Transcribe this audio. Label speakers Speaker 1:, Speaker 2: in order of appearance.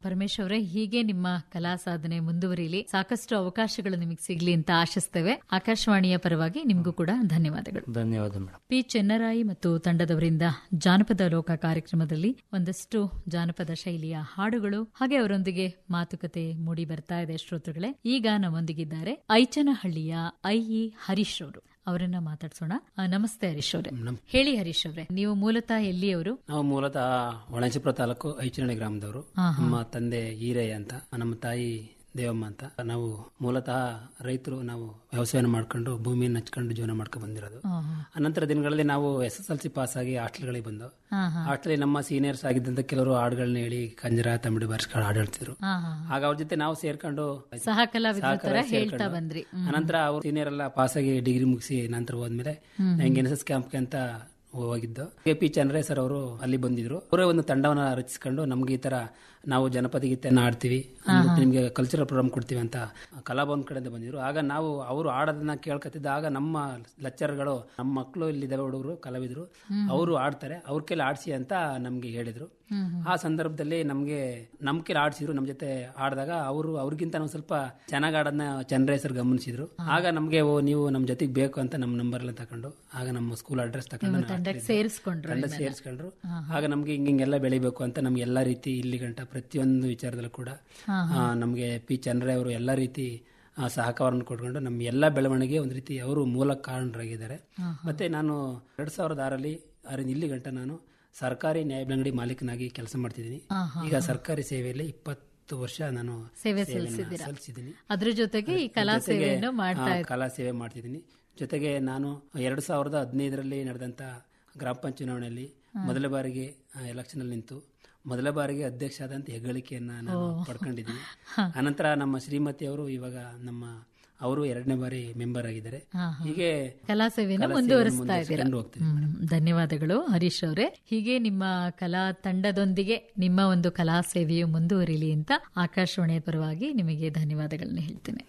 Speaker 1: ಪರಮೇಶ್ ಅವರೇ ಹೀಗೆ ನಿಮ್ಮ ಕಲಾ ಸಾಧನೆ ಮುಂದುವರಿಯಲಿ ಸಾಕಷ್ಟು ಅವಕಾಶಗಳು ನಿಮಗೆ ಸಿಗ್ಲಿ ಅಂತ ಆಶಿಸ್ತೇವೆ ಆಕಾಶವಾಣಿಯ ಪರವಾಗಿ ನಿಮಗೂ ಕೂಡ ಧನ್ಯವಾದಗಳು
Speaker 2: ಧನ್ಯವಾದ ಮೇಡಮ್
Speaker 1: ಪಿ ಚೆನ್ನರಾಯಿ ಮತ್ತು ತಂಡದವರಿಂದ ಜಾನಪದ ಲೋಕ ಕಾರ್ಯಕ್ರಮದಲ್ಲಿ ಒಂದಷ್ಟು ಜಾನಪದ ಶೈಲಿಯ ಹಾಡುಗಳು ಹಾಗೆ ಅವರೊಂದಿಗೆ ಮಾತುಕತೆ ಮೂಡಿ ಬರ್ತಾ ಇದೆ ಶ್ರೋತೃಗಳೇ ಈಗ ನಮ್ಮೊಂದಿಗಿದ್ದಾರೆ ಐಚನಹಳ್ಳಿಯ ಐ ಇ ಹರೀಶ್ ಅವರು ಅವರನ್ನ ಮಾತಾಡ್ಸೋಣ ಆ, ನಮಸ್ತೆ ಹರೀಶ್ ಅವರೇ ಹೇಳಿ ಹರೀಶ್ ಅವರೇ ನೀವು ಮೂಲತಃ ಎಲ್ಲಿಯವರು
Speaker 3: ನಾವು ಮೂಲತಃ ಹೊಳಂಚಿಪುರ ತಾಲೂಕು ಐಚನಹಳ್ಳಿ ಗ್ರಾಮದವರು ನಮ್ಮ ತಂದೆ ಈರಯ್ಯ ಅಂತ ನಮ್ಮ ತಾಯಿ ದೇವಮ್ಮ ಅಂತ ನಾವು ಮೂಲತಃ ರೈತರು ನಾವು ವ್ಯವಸಾಯ ಮಾಡ್ಕೊಂಡು ಭೂಮಿಯನ್ನು ಹಚ್ಕೊಂಡು ಜೀವನ ಮಾಡ್ಕೊಂಡು ಬಂದಿರೋದು ಅನಂತರ ದಿನಗಳಲ್ಲಿ ನಾವು S S L C pass ಆಗಿ ಹಾಸ್ಟೆಲ್ಗಳಿಗೆ ಬಂದು ಹಾಸ್ಟೆಲ್ ನಮ್ಮ ಸೀನಿಯರ್ಸ್ ಆಗಿದ್ದಂತ ಕೆಲವರು ಹಾಡುಗಳನ್ನ ಹೇಳಿ ಕಂಜರ ತಮಿಳು ಬರ್ಸ್ಕೊಂಡು ಹಾಡು ಹೇಳ್ತಿದ್ರು
Speaker 1: ಹಾ ಹಾ
Speaker 3: ಆಗ ಅವ್ರ ಜೊತೆ ನಾವು ಸೇರ್ಕೊಂಡು
Speaker 1: ಸಹ ಕಲಾವಿದ್ರ ತರ
Speaker 3: ಸಹಕಾರ
Speaker 1: ಹೇಳ್ತಾ
Speaker 3: ಸೇರ್ಕೊಂಡು,
Speaker 1: ಬಂದ್ರಿ
Speaker 3: ಅನಂತರ ಅವ್ರು ಸೀನಿಯರ್ ಎಲ್ಲ ಪಾಸ್ ಆಗಿ ಡಿಗ್ರಿ ಮುಗಿಸಿ ನಂತರ ಹೋದ್ಮೇಲೆ ಹೆಂಗೆ ಎನ್ ಎಸ್ ಎಸ್ ಕ್ಯಾಂಪ್ಗೆ ಅಂತ ಹೋಗಿದ್ದು ಕೆ ಪಿ ಚಂದ್ರ ಸರ್ ಅವರು ಅಲ್ಲಿ ಬಂದಿದ್ರು ಅವರೇ ಒಂದು ತಂಡವನ್ನ ರಚಿಸ್ಕೊಂಡು ನಮ್ಗೆ ಈ ತರ ನಾವು ಜನಪದ ಗೀತೆಯನ್ನ ಆಡ್ತೀವಿ ಅಂದ್ಬಿಟ್ಟು ನಿಮ್ಗೆ ಕಲ್ಚರಲ್ ಪ್ರೋಗ್ರಾಮ್ ಕೊಡ್ತೀವಿ ಅಂತ ಕಲಾಭವನ್ ಕಡೆಯಿಂದ ಬಂದಿದ್ರು ಆಗ ನಾವು ಅವರು ಆಡೋದನ್ನ ಕೇಳ್ಕೊತಿದ್ದ ಆಗ ನಮ್ಮ ಲೆಕ್ಚರ್ಗಳು ನಮ್ಮ ಮಕ್ಕಳು ಇಲ್ಲಿದ್ದಾವೆ ಹುಡುಗರು ಕಲಾವಿದರು ಅವರು ಆಡ್ತಾರೆ ಅವ್ರ ಕೈಲಿ ಆಡ್ಸಿ ಅಂತ ನಮ್ಗೆ ಹೇಳಿದ್ರು ಆ ಸಂದರ್ಭದಲ್ಲಿ ನಮ್ಗೆ ನಮ್ ಕೈಲಿ ಆಡ್ಸಿದ್ರು ನಮ್ ಜೊತೆ ಆಡಿದಾಗ ಅವರು ಅವ್ರಿಗಿಂತ ನಾವು ಸ್ವಲ್ಪ ಚೆನ್ನಾಗಿ ಆಡೋದನ್ನ ಚಂದ್ರೇಸರ್ ಗಮನಿಸಿದ್ರು ಆಗ ನಮ್ಗೆ ಓ ನೀವು ನಮ್ ಜೊತೆಗೆ ಬೇಕು ಅಂತ ನಮ್ಮ ನಂಬರ್ ಎಲ್ಲ ತಕೊಂಡು ಆಗ ನಮ್ಮ ಸ್ಕೂಲ್ ಅಡ್ರೆಸ್ ತಕೊಂಡು ನಾನು
Speaker 1: ತಂಡಕ್ಕೆ ಸೇರಿಸ್ಕೊಂಡ್ರು
Speaker 3: ತಂಡ ಸೇರಿಸ್ಕೊಂಡ್ರು ಆಗ ನಮ್ಗೆ ಹಿಂಗೆಲ್ಲ ಬೆಳಿಬೇಕು ಅಂತ ನಮ್ಗೆ ಎಲ್ಲಾ ರೀತಿ ಇಲ್ಲಿ ಗಂಟ ಪ್ರತಿಯೊಂದು ವಿಚಾರದಲ್ಲೂ ಕೂಡ ಆ, ನಮ್ಗೆ ಪಿ ಚಂದ್ರ ಅವರು ಎಲ್ಲಾ ರೀತಿ ಆ, ಸಹಕಾರವನ್ನು ಕೊಟ್ಕೊಂಡು ನಮ್ಮ ಎಲ್ಲ ಬೆಳವಣಿಗೆ ಒಂದು ರೀತಿ ಅವರು ಮೂಲ ಕಾರಣರಾಗಿದ್ದಾರೆ ಮತ್ತೆ ನಾನು ಎರಡ್ ಸಾವಿರದ ಆರಲ್ಲಿ ಆರಿಂದ ಇಲ್ಲಿ ಗಂಟ ನಾನು ಸರ್ಕಾರಿ ನ್ಯಾಯಬೆಳಂಗಡಿ ಮಾಲೀಕನಾಗಿ ಕೆಲಸ ಮಾಡ್ತಿದ್ದೀನಿ ಈಗ ಸರ್ಕಾರಿ ಸೇವೆಯಲ್ಲಿ ಇಪ್ಪತ್ತು ವರ್ಷ ನಾನು
Speaker 1: ಸೇವೆ
Speaker 3: ಸೇವೆಯನ್ನ ಸಲ್ಲಿಸಿದ್ದೀನಿ
Speaker 1: ಅದ್ರ ಜೊತೆಗೆ ಈ ಕಲಾ
Speaker 3: ಜೊತೆಗೆ,
Speaker 1: ಸೇವೆಯನ್ನು ಮಾಡ್ತಾ
Speaker 3: ಆ, ಕಲಾ ಸೇವೆ ಮಾಡ್ತಿದ್ದೀನಿ ಜೊತೆಗೆ ನಾನು ಎರಡು ಸಾವಿರದ ಹದಿನೈದರಲ್ಲಿ ನಡೆದಂತ ಗ್ರಾಮ ಪಂಚಾಯತ್ ಚುನಾವಣೆಯಲ್ಲಿ ಮೊದಲ ಬಾರಿಗೆ ಎಲೆಕ್ಷನ್ ಅಲ್ಲಿ ನಿಂತು ಮೊದಲ ಬಾರಿಗೆ ಅಧ್ಯಕ್ಷ ಆದಂತ ಹೆಗ್ಗಳಿಕೆಯನ್ನ ನಾನು ಪಡ್ಕೊಂಡಿದ್ದೀನಿ ಅನಂತರ ನಮ್ಮ ಶ್ರೀಮತಿ ಅವರು ಇವಾಗ ನಮ್ಮ ಅವರು ಎರಡನೇ ಬಾರಿ ಮೆಂಬರ್ ಆಗಿದ್ದಾರೆ ಹೀಗೆ
Speaker 1: ಕಲಾ ಸೇವೆಯನ್ನು
Speaker 3: ಕಲಾ
Speaker 1: ಮುಂದುವರಿಸ್ತಾ
Speaker 3: ಸೇವೆಯನ್ನು
Speaker 1: ಇದ್ದೀರಾ
Speaker 3: ಮುಂದುವರಿಸ್ಕೊಂಡು ಹೋಗ್ತಿದ್ದೀನಿ.
Speaker 1: ಹ್ಮ್, ಧನ್ಯವಾದಗಳು ಹರೀಶ್ ಅವರೇ ಹೀಗೆ ನಿಮ್ಮ ಕಲಾ ತಂಡದೊಂದಿಗೆ ನಿಮ್ಮ ಒಂದು ಕಲಾ ಸೇವೆಯು ಮುಂದುವರಿಲಿ ಅಂತ ಆಕಾಶವಾಣಿಯ ಪರವಾಗಿ ನಿಮಗೆ ಧನ್ಯವಾದಗಳನ್ನ ಹೇಳ್ತೇನೆ